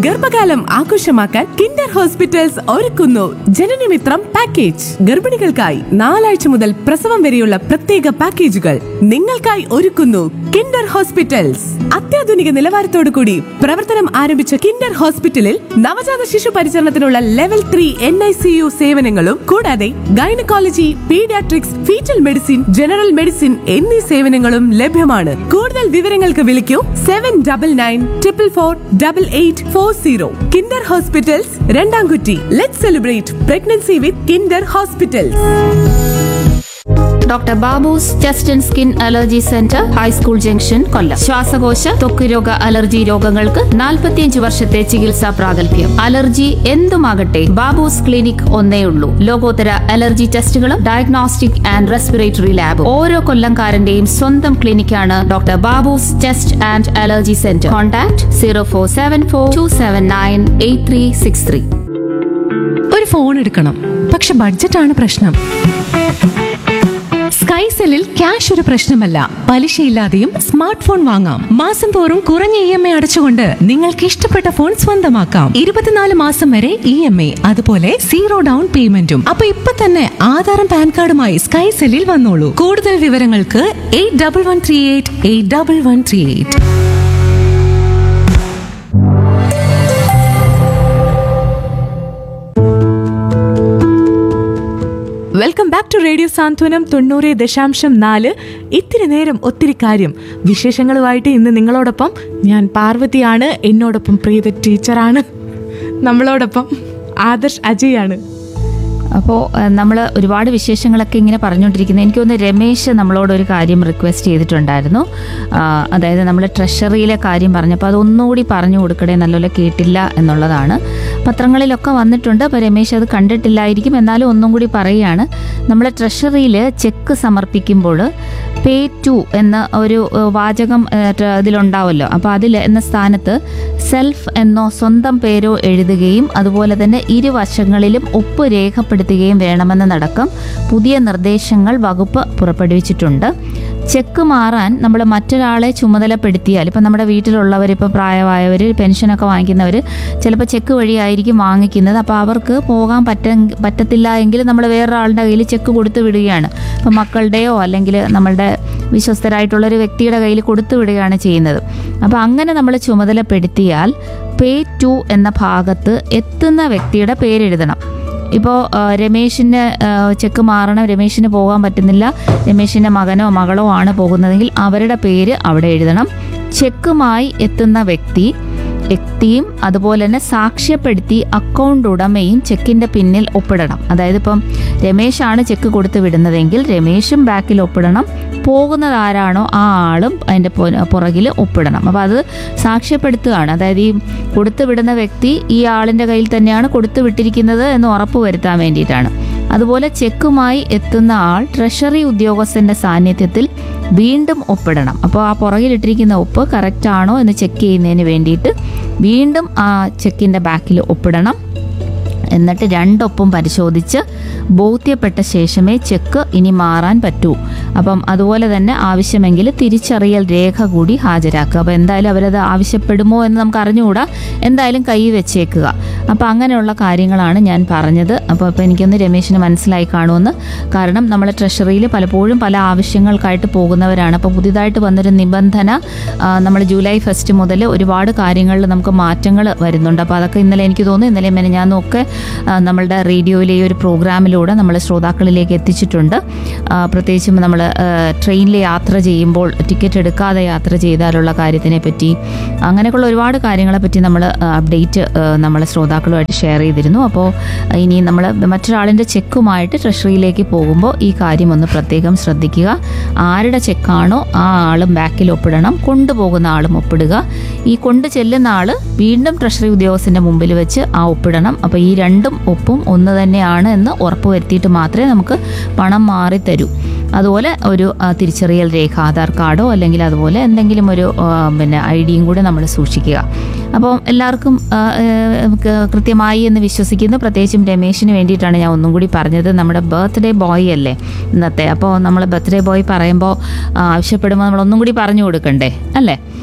ഗർഭകാലം ആഘോഷമാക്കാൻ Kinder hospitals ഒരുക്കുന്നു ജനനമിത്രം പാക്കേജ് ഗർഭിണികൾക്കായി നാലാഴ്ച മുതൽ പ്രസവം വരെയുള്ള പ്രത്യേക പാക്കേജുകൾ നിങ്ങൾക്കായി ഒരുക്കുന്നു കിൻഡർ ഹോസ്പിറ്റൽസ് അത്യാധുനിക നിലവാരത്തോടു കൂടി പ്രവർത്തനം ആരംഭിച്ച കിൻഡർ ഹോസ്പിറ്റലിൽ നവജാത ശിശു പരിചരണത്തിനുള്ള level three N I C U സേവനങ്ങളും കൂടാതെ gynaecology paediatrics foetal medicine general medicine എന്നീ സേവനങ്ങളും ലഭ്യമാണ് കൂടുതൽ വിവരങ്ങൾക്ക് വിളിക്കൂ seven double nine triple four double eight four zero Kinder hospitals Randamkutty let celebrate pregnancy with Kinder hospitals doctor Babu's chest and skin allergy centre high school junction Kollam ശ്വാസകോശ ത്വക്ക് രോഗ അലർജി രോഗങ്ങൾക്ക് 45 വർഷത്തെ ചികിത്സാ പ്രാഗൽഭ്യം അലർജി എന്തുമാകട്ടെ ബാബൂസ് ക്ലിനിക് ഒന്നേ ഉള്ളൂ ലോകോത്തര അലർജി ടെസ്റ്റുകളും ഡയഗ്നോസ്റ്റിക് ആൻഡ് റെസ്പിറേറ്ററി ലാബ് ഓരോ കൊല്ലംകാരന്റെയും സ്വന്തം ക്ലിനിക്കാണ് doctor Babu's chest and allergy centre contact zero four seven four two seven nine eight three six three ഒരു ഫോൺ എടുക്കണം പക്ഷെ ബഡ്ജറ്റാണ് പ്രശ്നം സ്കൈസെല്ലിൽ ക്യാഷ് ഒരു പ്രശ്നമല്ല പലിശയില്ലാതെയും സ്മാർട്ട് ഫോൺ വാങ്ങാം മാസം തോറും കുറഞ്ഞ ഇ എം ഐ അടച്ചുകൊണ്ട് നിങ്ങൾക്ക് ഇഷ്ടപ്പെട്ട ഫോൺ സ്വന്തമാക്കാം ഇരുപത്തിനാല് മാസം വരെ ഇ എം ഐ അതുപോലെ സീറോ ഡൗൺ പേയ്മെന്റും അപ്പൊ ഇപ്പൊ തന്നെ ആധാറും പാൻ കാർഡുമായി സ്കൈസെല്ലിൽ വന്നോളൂ കൂടുതൽ വിവരങ്ങൾക്ക് eight double one three eight eight double one three eight welcome back to radio Santhwanam തൊണ്ണൂറ് ദശാംശം നാല് ഇത്തിരി നേരം ഒത്തിരി കാര്യം വിശേഷങ്ങളുമായിട്ട് ഇന്ന് നിങ്ങളോടൊപ്പം ഞാൻ പാർവതിയാണ് എന്നോടൊപ്പം പ്രീത ടീച്ചറാണ് നമ്മളോടൊപ്പം ആദർശ് അജയാണ് അപ്പോൾ നമ്മൾ ഒരുപാട് വിശേഷങ്ങളൊക്കെ ഇങ്ങനെ പറഞ്ഞുകൊണ്ടിരിക്കുന്നത് എനിക്ക് തോന്നുന്നു രമേശ് നമ്മളോട് ഒരു കാര്യം റിക്വസ്റ്റ് ചെയ്തിട്ടുണ്ടായിരുന്നു ആ, അതായത് നമ്മൾ ട്രഷറിയിലെ കാര്യം പറഞ്ഞപ്പോൾ അതൊന്നുകൂടി പറഞ്ഞു കൊടുക്കണേ നല്ലപോലെ കേട്ടില്ല എന്നുള്ളതാണ് പത്രങ്ങളിലൊക്കെ വന്നിട്ടുണ്ട് അപ്പോൾ രമേശ് അത് കണ്ടിട്ടില്ലായിരിക്കും എന്നാലും ഒന്നും കൂടി പറയുകയാണ് നമ്മൾ ട്രഷറിയിൽ ചെക്ക് സമർപ്പിക്കുമ്പോൾ പേ ടു എന്ന ഒരു ഏഹ്, വാചകം ഏഹ്, ട്ര- ഇതിലുണ്ടാവുമല്ലോ അപ്പോൾ അതിൽ എന്ന സ്ഥാനത്ത് സെൽഫ് എന്നോ സ്വന്തം പേരോ എഴുതുകയും അതുപോലെ തന്നെ ഇരുവശങ്ങളിലും ഒപ്പ് രേഖപ്പെടുത്തുകയും വേണമെന്നതടക്കം പുതിയ നിർദ്ദേശങ്ങൾ വകുപ്പ് പുറപ്പെടുവിച്ചിട്ടുണ്ട് ചെക്ക് മാറാൻ നമ്മൾ മറ്റൊരാളെ ചുമതലപ്പെടുത്തിയാൽ ഇപ്പം നമ്മുടെ വീട്ടിലുള്ളവർ ഇപ്പോൾ പ്രായമായവർ പെൻഷനൊക്കെ വാങ്ങിക്കുന്നവർ ചിലപ്പോൾ ചെക്ക് വഴിയായിരിക്കും വാങ്ങിക്കുന്നത് അപ്പോൾ അവർക്ക് പോകാൻ പറ്റ പറ്റത്തില്ല എങ്കിൽ നമ്മൾ വേറൊരാളുടെ കയ്യിൽ ചെക്ക് കൊടുത്തു വിടുകയാണ് ഇപ്പം മക്കളുടെയോ അല്ലെങ്കിൽ നമ്മളുടെ വിശ്വസ്തരായിട്ടുള്ള ഒരു വ്യക്തിയുടെ കയ്യിൽ കൊടുത്തു വിടുകയാണ് ചെയ്യുന്നത് അപ്പോൾ അങ്ങനെ നമ്മൾ ചുമതലപ്പെടുത്തിയാൽ പേ ടു എന്ന ഭാഗത്ത് എത്തുന്ന വ്യക്തിയുടെ പേരെഴുതണം ഇപ്പോൾ രമേശിന് ആ, ചെക്ക് മാറണം രമേശിന് പോകാൻ പറ്റുന്നില്ല രമേശിൻ്റെ മകനോ മകളോ ആണ് പോകുന്നതെങ്കിൽ അവരുടെ പേര് അവിടെ എഴുതണം ചെക്കുമായി എത്തുന്ന വ്യക്തി വ്യക്തിയും അതുപോലെ തന്നെ സാക്ഷ്യപ്പെടുത്തി അക്കൗണ്ട് ഉടമയും ചെക്കിൻ്റെ പിന്നിൽ ഒപ്പിടണം അതായത് ഇപ്പം രമേശാണ് ചെക്ക് കൊടുത്ത് വിടുന്നതെങ്കിൽ രമേശും ബാക്കിൽ ഒപ്പിടണം പോകുന്നത് ആരാണോ ആ ആളും അതിൻ്റെ പുറകിൽ ഒപ്പിടണം അപ്പോൾ അത് സാക്ഷ്യപ്പെടുത്തുകയാണ് അതായത് ഈ കൊടുത്തു വിടുന്ന വ്യക്തി ഈ ആളിൻ്റെ കയ്യിൽ തന്നെയാണ് കൊടുത്തു വിട്ടിരിക്കുന്നത് എന്ന് ഉറപ്പ് വരുത്താൻ വേണ്ടിയിട്ടാണ് അതുപോലെ ചെക്കുമായി എത്തുന്ന ആൾ ട്രഷറി ഉദ്യോഗസ്ഥൻ്റെ സാന്നിധ്യത്തിൽ വീണ്ടും ഒപ്പിടണം അപ്പോൾ ആ പുറകിലിട്ടിരിക്കുന്ന ഒപ്പ് കറക്റ്റ് ആണോ എന്ന് ചെക്ക് ചെയ്യുന്നതിന് വേണ്ടിയിട്ട് വീണ്ടും ആ ചെക്കിൻ്റെ ബാക്കിൽ ഒപ്പിടണം എന്നിട്ട് രണ്ടൊപ്പം പരിശോധിച്ച് ബോധ്യപ്പെട്ട ശേഷമേ ചെക്ക് ഇനി മാറാൻ പറ്റൂ അപ്പം അതുപോലെ തന്നെ ആവശ്യമെങ്കിൽ തിരിച്ചറിയൽ രേഖ കൂടി ഹാജരാക്കുക അപ്പോൾ എന്തായാലും അവരത് ആവശ്യപ്പെടുമോ എന്ന് നമുക്ക് അറിഞ്ഞുകൂടാ എന്തായാലും കൈ വെച്ചേക്കുക അപ്പോൾ അങ്ങനെയുള്ള കാര്യങ്ങളാണ് ഞാൻ പറഞ്ഞത് അപ്പോൾ ഇപ്പോൾ എനിക്കൊന്ന് രമേശിന് മനസ്സിലായി കാണുമെന്ന് കാരണം നമ്മൾ ട്രഷറിയിൽ പലപ്പോഴും പല ആവശ്യങ്ങൾക്കായിട്ട് പോകുന്നവരാണ് അപ്പോൾ പുതിയതായിട്ട് വന്നൊരു നിബന്ധന നമ്മൾ ജൂലൈ ഫസ്റ്റ് മുതൽ ഒരുപാട് കാര്യങ്ങളിൽ നമുക്ക് മാറ്റങ്ങൾ വരുന്നുണ്ട് അപ്പോൾ അതൊക്കെ ഇന്നലെ എനിക്ക് തോന്നുന്നു ഇന്നലെ മെനഞ്ഞാന്നും ഒക്കെ ആ, നമ്മളുടെ റേഡിയോയിലെ ഈ ഒരു പ്രോഗ്രാമിലൂടെ നമ്മൾ ശ്രോതാക്കളിലേക്ക് എത്തിച്ചിട്ടുണ്ട് ആ, പ്രത്യേകിച്ചും നമ്മൾ ട്രെയിനിൽ യാത്ര ചെയ്യുമ്പോൾ ടിക്കറ്റ് എടുക്കാതെ യാത്ര ചെയ്താലുള്ള കാര്യത്തിനെ പറ്റി അങ്ങനെയൊക്കെയുള്ള ഒരുപാട് കാര്യങ്ങളെ പറ്റി നമ്മൾ അപ്ഡേറ്റ് നമ്മൾ ശ്രോതാക്കളുമായിട്ട് ഷെയർ ചെയ്തിരുന്നു അപ്പോൾ ഇനി നമ്മൾ മറ്റൊരാളിൻ്റെ ചെക്കുമായിട്ട് ട്രഷറിയിലേക്ക് പോകുമ്പോൾ ഈ കാര്യം ഒന്ന് പ്രത്യേകം ശ്രദ്ധിക്കുക ആരുടെ ചെക്കാണോ ആ ആളും ബാക്കിൽ ഒപ്പിടണം കൊണ്ടുപോകുന്ന ആളും ഒപ്പിടുക ഈ കൊണ്ട് ചെല്ലുന്ന ആൾ വീണ്ടും ട്രഷറി ഉദ്യോഗസ്ഥൻ്റെ മുമ്പിൽ വെച്ച് ആ ഒപ്പിടണം അപ്പോൾ ഈ രണ്ടും ഒപ്പും ഒന്ന് തന്നെയാണ് എന്ന് ഉറപ്പ് വരുത്തിയിട്ട് മാത്രമേ നമുക്ക് പണം മാറി തരൂ അതുപോലെ ഒരു ആ, തിരിച്ചറിയൽ രേഖ ആധാർ കാർഡോ അല്ലെങ്കിൽ അതുപോലെ എന്തെങ്കിലും ഒരു ആ, പിന്നെ ഐ ഡിയും കൂടെ നമ്മൾ സൂക്ഷിക്കുക അപ്പോൾ എല്ലാവർക്കും ആ, ഏ, ക- കൃത്യമായി എന്ന് വിശ്വസിക്കുന്നു പ്രത്യേകിച്ചും രമേശിന് വേണ്ടിയിട്ടാണ് ഞാൻ ഒന്നും കൂടി പറഞ്ഞത് നമ്മുടെ ബർത്ത്ഡേ ബോയ് അല്ലേ ഇന്നത്തെ അപ്പോൾ നമ്മൾ ബർത്ത്ഡേ ബോയ് പറയുമ്പോൾ ആ, ആവശ്യപ്പെടുമ്പോൾ നമ്മൾ ഒന്നും കൂടി പറഞ്ഞു കൊടുക്കണ്ടേ അല്ലേ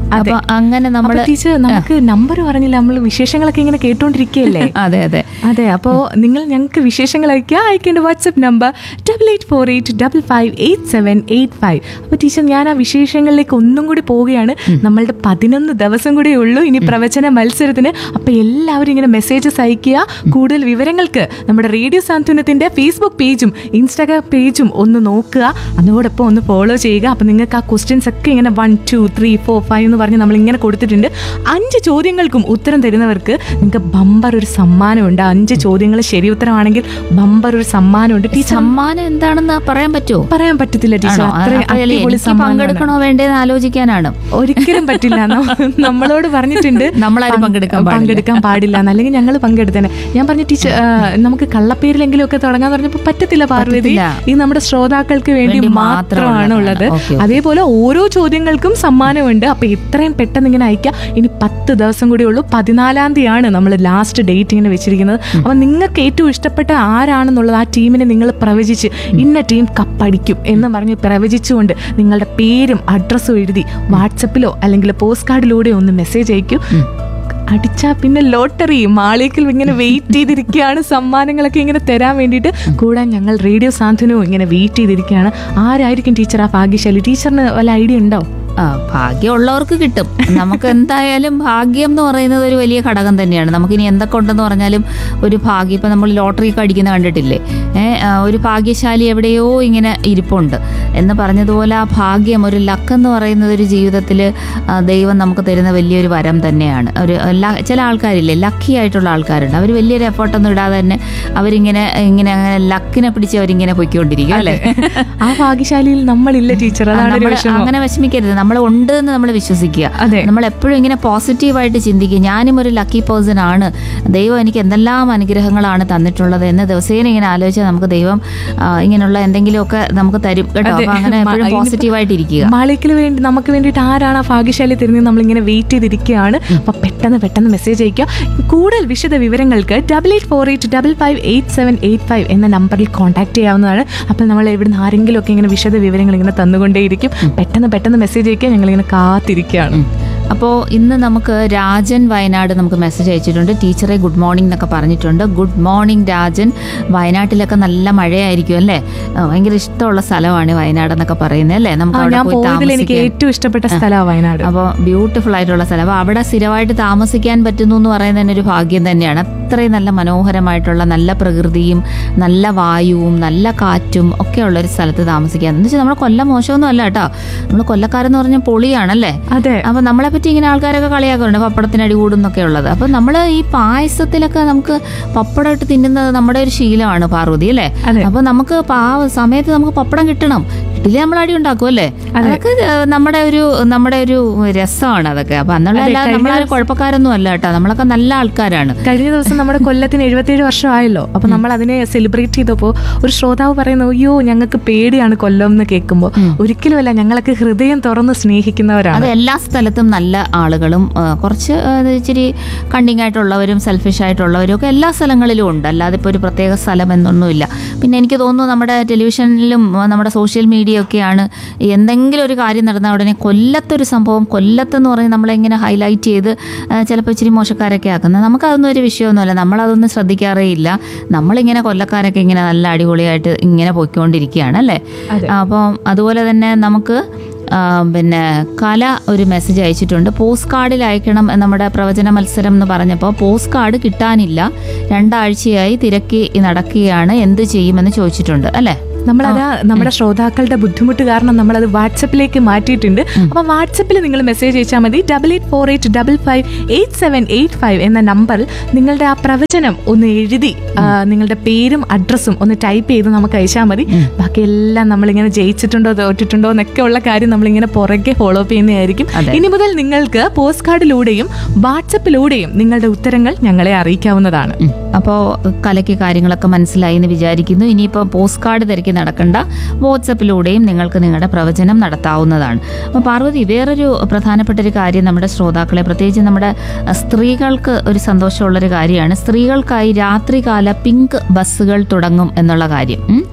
അപ്പൊ അങ്ങനെ നമ്മൾ അപ്പൊ ടീച്ചർ നമുക്ക് നമ്പർ പറഞ്ഞില്ല നമ്മൾ വിശേഷങ്ങളൊക്കെ ഇങ്ങനെ കേട്ടോണ്ടിരിക്കുകയല്ലേ അതെ അതെ അതെ അപ്പോൾ നിങ്ങൾ ഞങ്ങൾക്ക് വിശേഷങ്ങൾ അയക്കുക അയക്കേണ്ട WhatsApp number double eight four eight double five eight seven eight five അപ്പോൾ ടീച്ചർ ഞാൻ ആ വിശേഷങ്ങളിലേക്ക് ഒന്നും കൂടി പോവുകയാണ് നമ്മളുടെ പതിനൊന്ന് ദിവസം കൂടെ ഉള്ളൂ ഇനി പ്രവചന മത്സരത്തിന് അപ്പോൾ എല്ലാവരും ഇങ്ങനെ മെസ്സേജസ് അയക്കുക കൂടുതൽ വിവരങ്ങൾക്ക് നമ്മുടെ റേഡിയോ സാന്ത്വനത്തിൻ്റെ ഫേസ്ബുക്ക് പേജും ഇൻസ്റ്റാഗ്രാം പേജും ഒന്ന് നോക്കുക അതോടൊപ്പം ഒന്ന് ഫോളോ ചെയ്യുക അപ്പോൾ നിങ്ങൾക്ക് ആ ക്വസ്റ്റ്യൻസ് ഒക്കെ ഇങ്ങനെ one two three four five എന്ന് പറഞ്ഞ് നമ്മൾ ഇങ്ങനെ കൊടുത്തിട്ടുണ്ട് അഞ്ച് ചോദ്യങ്ങൾക്കും ഉത്തരം തരുന്നവർക്ക് നിങ്ങൾക്ക് ബമ്പർ ഒരു സമ്മാനമുണ്ട് ആ അഞ്ച് ചോദ്യങ്ങൾ ശരി ഉത്തരമാണെങ്കിൽ ബമ്പർ ഒരു സമ്മാനമുണ്ട് ടീച്ചർ സമ്മാനം എന്താണെന്ന് പറയാൻ പറ്റുമോ പറയാൻ പറ്റത്തില്ല ടീച്ചർ ആണോ? അത്രയും അപ്പൊ അടിപൊളി എനിക്ക് സമ്മാനമാണ് പങ്കെടുക്കണോ വേണ്ടേന്ന് ആലോചിക്കാനാണ് ഒരിക്കലും പറ്റില്ല ന- നമ്മളോട് പറഞ്ഞിട്ടുണ്ട് നമ്മളാരും പങ്ക്- പങ്കെടുക്കാൻ പാടില്ല. പങ്കെടുക്കാൻ പാടില്ല അല്ലെങ്കിൽ ഞങ്ങൾ പങ്കെടുത്തേനെ ഞാൻ പറഞ്ഞ ടീച്ചർ ആ, നമുക്ക് കള്ളപ്പേരിലെങ്കിലും ഒക്കെ തുടങ്ങാൻ പറഞ്ഞപ്പോൾ പറ്റത്തില്ല പാർവതി പറ്റത്തില്ല. ഈ നമ്മുടെ ശ്രോതാക്കൾക്ക് വേണ്ടി വേണ്ടി മാത്രമാണ് ഉള്ളത് മാത്രമുള്ളതാണ്. Okay, okay. അതേപോലെ ഓരോ ചോദ്യങ്ങൾക്കും സമ്മാനമുണ്ട് അപ്പൊ ഇത്രയും പെട്ടെന്ന് ഇങ്ങനെ അയക്കാം ഇനി പത്ത് ദിവസം കൂടി ഉള്ളൂ പതിനാലാം തീയതിയാണ് നമ്മൾ ലാസ്റ്റ് ഡേറ്റ് ഇങ്ങനെ വെച്ചിരിക്കുന്നത് അപ്പൊ നിങ്ങൾക്ക് ഏറ്റവും ഇഷ്ടപ്പെട്ട ആരാണെന്നുള്ളത് ആ ടീമിനെ നിങ്ങൾ പ്രവചിച്ച് ഇന്ന ടീം കപ്പടിക്കും എന്ന് പറഞ്ഞ് പ്രവചിച്ചുകൊണ്ട് നിങ്ങളുടെ പേരും അഡ്രസ്സും എഴുതി വാട്സപ്പിലോ അല്ലെങ്കിൽ പോസ്റ്റ് കാർഡിലൂടെ ഒന്ന് മെസ്സേജ് അയക്കൂ അടിച്ചാ പിന്നെ ലോട്ടറി മാളികയിൽ ഇങ്ങനെ വെയിറ്റ് ചെയ്തിരിക്കുകയാണ് സമ്മാനങ്ങളൊക്കെ ഇങ്ങനെ തരാൻ വേണ്ടിയിട്ട് കൂടാൻ ഞങ്ങൾ റേഡിയോ സാന്ത്വനവും ഇങ്ങനെ വെയിറ്റ് ചെയ്തിരിക്കുകയാണ് ആരായിരിക്കും ടീച്ചർ ആ ഭാഗ്യശാലി ടീച്ചറിന് വല്ല ഐഡിയ ഉണ്ടോ ആ ഭാഗ്യമുള്ളവർക്ക് കിട്ടും നമുക്ക് എന്തായാലും ഭാഗ്യം എന്ന് പറയുന്നത് ഒരു വലിയ ഘടകം തന്നെയാണ് നമുക്കിനി എന്തൊക്കെ ഉണ്ടെന്ന് പറഞ്ഞാലും ഒരു ഭാഗ്യം ഇപ്പം നമ്മൾ ലോട്ടറി ഒക്കെ അടിക്കുന്ന കണ്ടിട്ടില്ലേ ഏ, ആ, ഒരു ഭാഗ്യശാലി എവിടെയോ ഇങ്ങനെ ഇരിപ്പുണ്ട് എന്ന് പറഞ്ഞതുപോലെ ആ ഭാഗ്യം ഒരു ലക്ക് എന്ന് പറയുന്നത് ഒരു ജീവിതത്തിൽ ദൈവം നമുക്ക് തരുന്ന വലിയൊരു വരം തന്നെയാണ് ഒരു ല- ചില ആൾക്കാരില്ലേ ലക്കി ആയിട്ടുള്ള ആൾക്കാരുണ്ട് അവർ വലിയൊരു എഫേർട്ടൊന്നും ഇടാതെ തന്നെ അവരിങ്ങനെ ഇങ്ങനെ അങ്ങനെ ലക്കിനെ പിടിച്ച് അവരിങ്ങനെ പൊയ്ക്കൊണ്ടിരിക്കും അല്ലേ ആ ഭാഗ്യശാലിയിൽ നമ്മളില്ല ടീച്ചർ അതാണ് ഒരു നമ്മള് വിഷമം അങ്ങനെ വിഷമിക്കരുത് നമ്മൾ ഉണ്ട് എന്ന് നമ്മൾ വിശ്വസിക്കുക അതെ. നമ്മൾ എപ്പോഴും ഇങ്ങനെ പോസിറ്റീവായിട്ട് ചിന്തിക്കുക ഞാനും ഒരു ലക്കി പേഴ്സൺ ആണ് ദൈവം എനിക്ക് എന്തെല്ലാം അനുഗ്രഹങ്ങളാണ് തന്നിട്ടുള്ളത് എന്ന് ദിവസേന ഇങ്ങനെ ആലോചിച്ചാൽ നമുക്ക് ദൈവം ആ, ഇങ്ങനെയുള്ള എന്തെങ്കിലുമൊക്കെ നമുക്ക് തരും കേട്ടോ അതെ. അപ്പൊ അങ്ങനെ മ- എപ്പോഴും ഇനിയിപ്പോ പോസിറ്റീവായിട്ട് ഇരിക്കുക മാളികയിൽ വേണ്ടി നമുക്ക് വേണ്ടിയിട്ട് ആരാണ് ആ ഭാഗ്യശാലി തരുന്നത് നമ്മളിങ്ങനെ വെയിറ്റ് ചെയ്തിരിക്കുകയാണ് അപ്പൊ പെട്ടെന്ന് പെട്ടെന്ന് മെസ്സേജ് അയക്കുക കൂടുതൽ വിശദ വിവരങ്ങൾക്ക് double eight four eight double five eight seven eight five എന്ന നമ്പറിൽ കോൺടാക്ട് ചെയ്യാവുന്നതാണ് അപ്പോൾ നമ്മൾ ഇവിടുന്ന് ആരെങ്കിലും ഒക്കെ ഇങ്ങനെ വിശദ വിവരങ്ങൾ ഇങ്ങനെ തന്നുകൊണ്ടേയിരിക്കും പെട്ടെന്ന് പെട്ടെന്ന് മെസ്സേജ് അയക്കുക ഞങ്ങളിങ്ങനെ കാത്തിരിക്കുകയാണ് അപ്പോൾ ഇന്ന് നമുക്ക് രാജൻ വയനാട് നമുക്ക് മെസ്സേജ് അയച്ചിട്ടുണ്ട് ടീച്ചറെ ഗുഡ് മോർണിംഗ് എന്നൊക്കെ പറഞ്ഞിട്ടുണ്ട് ഗുഡ് മോർണിംഗ് രാജൻ വയനാട്ടിലൊക്കെ നല്ല മഴയായിരിക്കും അല്ലേ ആ, ഭയങ്കര ഇഷ്ടമുള്ള സ്ഥലമാണ് വയനാട് എന്നൊക്കെ പറയുന്നത് അല്ലേ നമുക്ക് ആ, അവിടെ ഞാൻ പോയി പോയതിൽ എനിക്ക് താമസിക്കാൻ ഏറ്റവും ഇഷ്ടപ്പെട്ട സ്ഥലമാണ് വയനാട് അപ്പോൾ ബ്യൂട്ടിഫുൾ ആയിട്ടുള്ള സ്ഥലം അപ്പോൾ അവിടെ സ്ഥിരമായിട്ട് താമസിക്കാൻ പറ്റുന്നു എന്ന് പറയുന്നത് തന്നെ ഒരു ഭാഗ്യം തന്നെയാണ് അത്രയും നല്ല മനോഹരമായിട്ടുള്ള നല്ല പ്രകൃതിയും നല്ല വായുവും നല്ല കാറ്റും ഒക്കെ ഉള്ള ഒരു സ്ഥലത്ത് താമസിക്കാൻ എന്ന് വെച്ചാൽ നമ്മുടെ കൊല്ലം മോശമൊന്നും അല്ല കേട്ടോ നമ്മൾ കൊല്ലക്കാരെന്ന് പറഞ്ഞാൽ പൊളിയാണല്ലേ അതെ അപ്പൊ നമ്മളെ പറ്റി ഇങ്ങനെ ആൾക്കാരൊക്കെ കളിയാക്കുന്നുണ്ട് പപ്പടത്തിന് അടി കൂടുന്നൊക്കെ ഉള്ളത് അപ്പൊ നമ്മൾ ഈ പായസത്തിലൊക്കെ നമുക്ക് പപ്പടം ഇട്ട് തിന്നുന്നത് നമ്മുടെ ഒരു ശീലമാണ് പാർവതി അല്ലേ അതെ. അപ്പൊ നമുക്ക് പാ സമയത്ത് നമുക്ക് പപ്പടം കിട്ടണം കിട്ടില്ലേ നമ്മൾ അടി ഉണ്ടാക്കും അല്ലേ അതൊക്കെ ഏഹ്, നമ്മുടെ ഒരു നമ്മുടെ ഒരു രസമാണ് അതൊക്കെ അപ്പൊ അന്നുള്ള അതെ, എല്ലാ കഴിഞ്ഞ നമ്മളാരും കുഴപ്പക്കാരൊന്നും അല്ല കേട്ടോ നമ്മളൊക്കെ നല്ല ആൾക്കാരാണ് കഴിഞ്ഞ ദിവസം നമ്മുടെ കൊല്ലത്തിന് എഴുപത്തേഴ് വർഷമായല്ലോ അപ്പൊ നമ്മൾ അതിനെ സെലിബ്രേറ്റ് ചെയ്തപ്പോൾ ഒരു ശ്രോതാവ് പറയുന്നു അയ്യോ ഞങ്ങൾക്ക് പേടിയാണ് കൊല്ലം എന്ന് കേൾക്കുമ്പോൾ ഒരിക്കലുമല്ല ഞങ്ങളൊക്കെ ഹൃദയം തുറന്ന് സ്നേഹിക്കുന്നവരാണ് അത് എല്ലാ സ്ഥലത്തും നല്ല ആളുകളും ആ, കുറച്ച് ആ, ഇത് ഇച്ചിരി കണ്ണിങ് ആയിട്ടുള്ളവരും സെൽഫിഷ് ആയിട്ടുള്ളവരും ഒക്കെ എല്ലാ സ്ഥലങ്ങളിലും ഉണ്ട് അല്ലാതെ ഇപ്പോൾ ഒരു പ്രത്യേക സ്ഥലം എന്നൊന്നുമില്ല പിന്നെ എനിക്ക് തോന്നുന്നു നമ്മുടെ ടെലിവിഷനിലും ആ, നമ്മുടെ സോഷ്യൽ മീഡിയ ഒക്കെയാണ് എന്തെങ്കിലും ഒരു കാര്യം നടന്ന ഉടനെ കൊല്ലത്തൊരു സംഭവം കൊല്ലത്തെന്ന് പറഞ്ഞ് നമ്മളിങ്ങനെ ഹൈലൈറ്റ് ചെയ്ത് ആ, ചിലപ്പോൾ ഇച്ചിരി മോശക്കാരൊക്കെ ആക്കുന്നത് നമുക്കതൊന്നും ഒരു വിഷയമൊന്നുമല്ല നമ്മളതൊന്നും ശ്രദ്ധിക്കാറേ ഇല്ല നമ്മളിങ്ങനെ കൊല്ലക്കാരൊക്കെ ഇങ്ങനെ നല്ല അടിപൊളിയായിട്ട് ഇങ്ങനെ പോയിക്കൊണ്ടിരിക്കുകയാണ് അല്ലേ അതെ. അപ്പം അതുപോലെ തന്നെ നമുക്ക് ആ, പിന്നെ കല ഒരു മെസ്സേജ് അയച്ചിട്ടുണ്ട് പോസ്റ്റ് കാർഡിൽ അയക്കണം എന്ന് നമ്മുടെ പ്രവചന മത്സരം എന്ന് പറഞ്ഞപ്പോൾ പോസ്റ്റ് കാർഡ് കിട്ടാനില്ല രണ്ടാഴ്ചയായി തിരക്കി നടക്കുകയാണ് എന്ത് ചെയ്യുമെന്ന് ചോദിച്ചിട്ടുണ്ട് അല്ലേ നമ്മളത് നമ്മുടെ ശ്രോതാക്കളുടെ ബുദ്ധിമുട്ട് കാരണം നമ്മളത് വാട്സപ്പിലേക്ക് മാറ്റിയിട്ടുണ്ട് അപ്പൊ വാട്സപ്പിൽ നിങ്ങൾ മെസ്സേജ് അയച്ചാൽ മതി double eight four eight double five eight seven eight five എന്ന നമ്പറിൽ നിങ്ങളുടെ ആ പ്രവചനം ഒന്ന് എഴുതി ആ, നിങ്ങളുടെ പേരും അഡ്രസ്സും ഒന്ന് ടൈപ്പ് ചെയ്ത് നമുക്ക് അയച്ചാൽ മതി ബാക്കി എല്ലാം നമ്മളിങ്ങനെ ജയിച്ചിട്ടുണ്ടോ തോറ്റിട്ടുണ്ടോ എന്നൊക്കെ ഉള്ള കാര്യം നമ്മളിങ്ങനെ പുറകെ ഫോളോ അപ്പ് ചെയ്യുന്നതായിരിക്കും അതെ. ഇനി മുതൽ നിങ്ങൾക്ക് പോസ്റ്റ് കാർഡിലൂടെയും വാട്സപ്പിലൂടെയും നിങ്ങളുടെ ഉത്തരങ്ങൾ ഞങ്ങളെ അറിയിക്കാവുന്നതാണ് അപ്പോൾ കലയ്ക്ക് കാര്യങ്ങളൊക്കെ മനസ്സിലായി എന്ന് വിചാരിക്കുന്നു ഇനിയിപ്പോൾ പോസ്റ്റ് കാർഡ് തിരക്കി നടക്കണ്ട വാട്സപ്പിലൂടെയും നിങ്ങൾക്ക് നിങ്ങളുടെ പ്രവചനം നടത്താവുന്നതാണ് അപ്പോൾ പാർവതി വേറൊരു പ്രധാനപ്പെട്ട ഒരു കാര്യം നമ്മുടെ ശ്രോതാക്കളെ പ്രത്യേകിച്ച് നമ്മുടെ അഹ്, സ്ത്രീകൾക്ക് ഒരു സന്തോഷമുള്ളൊരു കാര്യമാണ് സ്ത്രീകൾക്കായി രാത്രികാല പിങ്ക് ബസ്സുകൾ തുടങ്ങും എന്നുള്ള കാര്യം ഉം.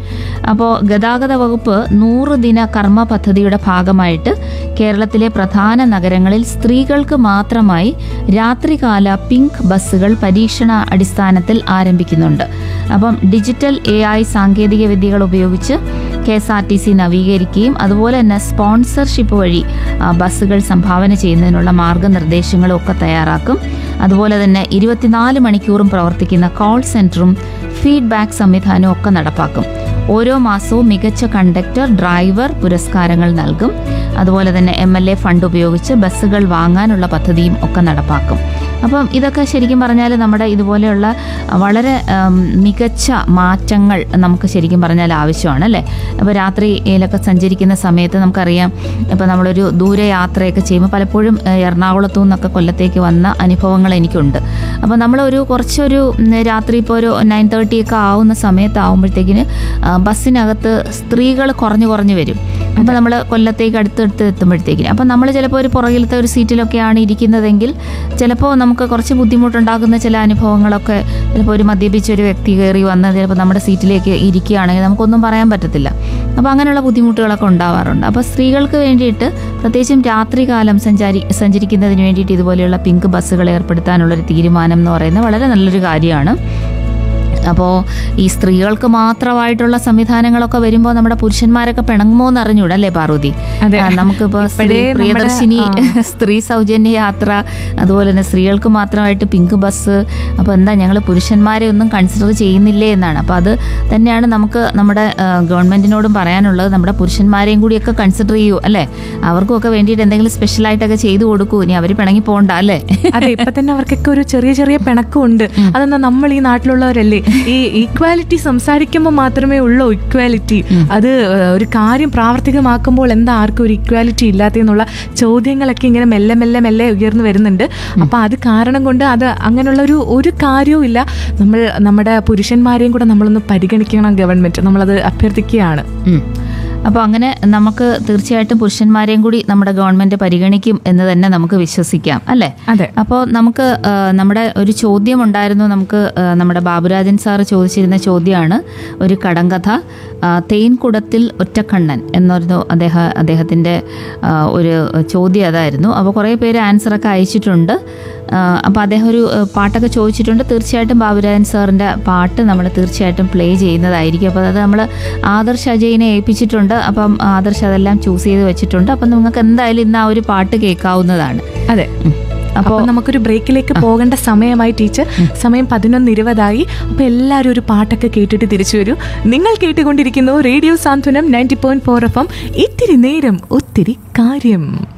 അപ്പോൾ ഗതാഗത വകുപ്പ് നൂറ് ദിന കർമ്മ പദ്ധതിയുടെ ഭാഗമായിട്ട് കേരളത്തിലെ പ്രധാന നഗരങ്ങളിൽ സ്ത്രീകൾക്ക് മാത്രമായി രാത്രികാല പിങ്ക് ബസ്സുകൾ പരീക്ഷണ അടിസ്ഥാനത്തിൽ ആരംഭിക്കുന്നുണ്ട് അപ്പം ഡിജിറ്റൽ എ ഐ സാങ്കേതിക വിദ്യകൾ ഉപയോഗിച്ച് K S R T C നവീകരിക്കുകയും അതുപോലെ തന്നെ സ്പോൺസർഷിപ്പ് വഴി ആ, ബസ്സുകൾ സംഭാവന ചെയ്യുന്നതിനുള്ള മാർഗനിർദ്ദേശങ്ങളും ഒക്കെ തയ്യാറാക്കും അതുപോലെ തന്നെ ഇരുപത്തിനാല് മണിക്കൂറും പ്രവർത്തിക്കുന്ന കോൾ സെൻറ്ററും ഫീഡ്ബാക്ക് സംവിധാനവും ഒക്കെ നടപ്പാക്കും ഓരോ മാസവും മികച്ച കണ്ടക്ടർ ഡ്രൈവർ പുരസ്കാരങ്ങൾ നൽകും അതുപോലെ തന്നെ എം എൽ എ ഫണ്ട് ഉപയോഗിച്ച് ബസ്സുകൾ വാങ്ങാനുള്ള പദ്ധതിയും ഒക്കെ നടപ്പാക്കും അപ്പം ഇതൊക്കെ ശരിക്കും പറഞ്ഞാൽ നമ്മുടെ ഇതുപോലെയുള്ള വളരെ ഉം, മികച്ച മാറ്റങ്ങൾ നമുക്ക് ശരിക്കും പറഞ്ഞാൽ ആവശ്യമാണ് അല്ലേ അപ്പോൾ രാത്രിയിലൊക്കെ സഞ്ചരിക്കുന്ന സമയത്ത് നമുക്കറിയാം ഇപ്പോൾ നമ്മളൊരു ദൂരയാത്രയൊക്കെ ചെയ്യുമ്പോൾ പലപ്പോഴും ഏഹ്, എറണാകുളത്തു നിന്നൊക്കെ കൊല്ലത്തേക്ക് വന്ന അനുഭവങ്ങൾ എനിക്കുണ്ട് അപ്പോൾ നമ്മളൊരു കുറച്ചൊരു ഉം, രാത്രി ഇപ്പോൾ ഒരു നയൻ തേർട്ടി ഒക്കെ ആവുന്ന സമയത്താവുമ്പോഴത്തേക്കിന് ആ, ബസ്സിനകത്ത് സ്ത്രീകൾ കുറഞ്ഞു കുറഞ്ഞു വരും അപ്പോൾ നമ്മൾ കൊല്ലത്തേക്ക് അടുത്തടുത്ത് എത്തുമ്പോഴത്തേക്കിന് അപ്പോൾ നമ്മൾ ചിലപ്പോൾ ഒരു പുറകിലത്തെ ഒരു സീറ്റിലൊക്കെയാണ് ഇരിക്കുന്നതെങ്കിൽ ചിലപ്പോൾ നമുക്ക് കുറച്ച് ബുദ്ധിമുട്ടുണ്ടാകുന്ന ചില അനുഭവങ്ങളൊക്കെ ചിലപ്പോൾ ഒരു മദ്യപിച്ച ഒരു വ്യക്തി കയറി വന്ന് ചിലപ്പോൾ നമ്മുടെ സീറ്റിലേക്ക് ഇരിക്കുകയാണെങ്കിൽ നമുക്കൊന്നും പറയാൻ പറ്റത്തില്ല അപ്പോൾ അങ്ങനെയുള്ള ബുദ്ധിമുട്ടുകളൊക്കെ ഉണ്ടാവാറുണ്ട് അപ്പോൾ സ്ത്രീകൾക്ക് വേണ്ടിയിട്ട് പ്രത്യേകിച്ചും രാത്രികാലം സഞ്ചാരി സഞ്ചരിക്കുന്നതിന് വേണ്ടിയിട്ട് ഇതുപോലെയുള്ള പിങ്ക് ബസ്സുകൾ ഏർപ്പെടുത്താനുള്ളൊരു തീരുമാനം എന്ന് പറയുന്നത് വളരെ നല്ലൊരു കാര്യമാണ് അപ്പോൾ ഈ സ്ത്രീകൾക്ക് മാത്രമായിട്ടുള്ള സംവിധാനങ്ങളൊക്കെ വരുമ്പോൾ നമ്മുടെ പുരുഷന്മാരൊക്കെ പിണങ്ങുമോ എന്ന് അറിഞ്ഞൂടാ അല്ലേ പാർവതി അതെ. ആ, നമുക്കിപ്പോൾ സ്ത്രീ ഇപ്പഴേ നമ്മുടെ, പ്രിയദർശിനി സ്ത്രീ സൗജന്യ യാത്ര അതുപോലെ തന്നെ സ്ത്രീകൾക്ക് മാത്രമായിട്ട് പിങ്ക് ബസ് അപ്പോൾ എന്താ ഞങ്ങൾ പുരുഷന്മാരെ ഒന്നും കൺസിഡർ ചെയ്യുന്നില്ലേ എന്നാണ് അപ്പോൾ അത് തന്നെയാണ് നമുക്ക് നമ്മുടെ ആ, ഗവൺമെന്റിനോടും പറയാനുള്ളത് നമ്മുടെ പുരുഷന്മാരെയും കൂടിയൊക്കെ കൺസിഡർ ചെയ്യൂ അല്ലേ അവർക്കൊക്കെ വേണ്ടിയിട്ട് എന്തെങ്കിലും സ്പെഷ്യലായിട്ടൊക്കെ ചെയ്തു കൊടുക്കൂ ഇനി അവർ പിണങ്ങി പോകണ്ട അല്ലേ അതെ ഇപ്പൊ തന്നെ അവർക്കൊക്കെ ഒരു ചെറിയ ചെറിയ പിണക്കമുണ്ട് അതെന്താ നമ്മൾ ഈ നാട്ടിലുള്ളവരല്ലേ ഈ ഈക്വാലിറ്റി സംസാരിക്കുമ്പോൾ മാത്രമേ ഉള്ളൂ ഇക്വാലിറ്റി അത് ഏഹ്, ഒരു കാര്യം പ്രാവർത്തികമാക്കുമ്പോൾ എന്താ ആർക്കും ഒരു ഇക്വാലിറ്റി ഇല്ലാത്തെന്നുള്ള ചോദ്യങ്ങളൊക്കെ ഇങ്ങനെ മെല്ലെ മെല്ലെ മെല്ലെ ഉയർന്നു വരുന്നുണ്ട് അപ്പൊ അത് കാരണം കൊണ്ട് അത് അങ്ങനെയുള്ള ഒരു ഒരു കാര്യവും ഇല്ല നമ്മൾ നമ്മുടെ പുരുഷന്മാരെയും കൂടെ നമ്മളൊന്ന് പരിഗണിക്കണം ഗവൺമെന്റ് നമ്മളത് അഭ്യർത്ഥിക്കുകയാണ് ഉം. അപ്പോൾ അങ്ങനെ നമുക്ക് തീർച്ചയായിട്ടും പുരുഷന്മാരെയും കൂടി നമ്മുടെ ഗവൺമെന്റ് പരിഗണിക്കും എന്ന് തന്നെ നമുക്ക് വിശ്വസിക്കാം അല്ലേ അതെ അപ്പോൾ നമുക്ക് ആ, നമ്മുടെ ഒരു ചോദ്യം ഉണ്ടായിരുന്നു നമുക്ക് ആ, നമ്മുടെ ബാബുരാജൻ സാറ് ചോദിച്ചിരുന്ന ചോദ്യമാണ് ഒരു കടങ്കഥ ആ, തേൻകുടത്തിൽ ഒറ്റക്കണ്ണൻ എന്നൊരു അദ്ദേഹം അദ്ദേഹത്തിൻ്റെ ആ, ഒരു ചോദ്യം അതായിരുന്നു അപ്പോൾ കുറേ പേര് ആൻസറൊക്കെ അയച്ചിട്ടുണ്ട് അപ്പോൾ അദ്ദേഹം ഒരു ആ, പാട്ടൊക്കെ ചോദിച്ചിട്ടുണ്ട് തീർച്ചയായിട്ടും ബാബുരാജൻ സാറിൻ്റെ പാട്ട് നമ്മൾ തീർച്ചയായിട്ടും പ്ലേ ചെയ്യുന്നതായിരിക്കും അപ്പോൾ അത് നമ്മൾ ആദർശ് അജയിനെ ഏൽപ്പിച്ചിട്ടുണ്ട് അപ്പം ആദർശ് അതെല്ലാം ചൂസ് ചെയ്ത് വെച്ചിട്ടുണ്ട് അപ്പം നിങ്ങൾക്ക് എന്തായാലും ഇന്ന് ആ ഒരു പാട്ട് കേൾക്കാവുന്നതാണ് അതെ അപ്പോൾ അപ്പൊ നമുക്കൊരു ബ്രേക്കിലേക്ക് പോകേണ്ട സമയമായി ടീച്ചർ സമയം പതിനൊന്ന് ഇരുപതായി അപ്പൊ എല്ലാവരും ഒരു പാട്ടൊക്കെ കേട്ടിട്ട് തിരിച്ചു വരൂ നിങ്ങൾ കേട്ടുകൊണ്ടിരിക്കുന്നു radio Santhwanam ninety point four F M ഇത്തിരി നേരം ഒത്തിരി കാര്യം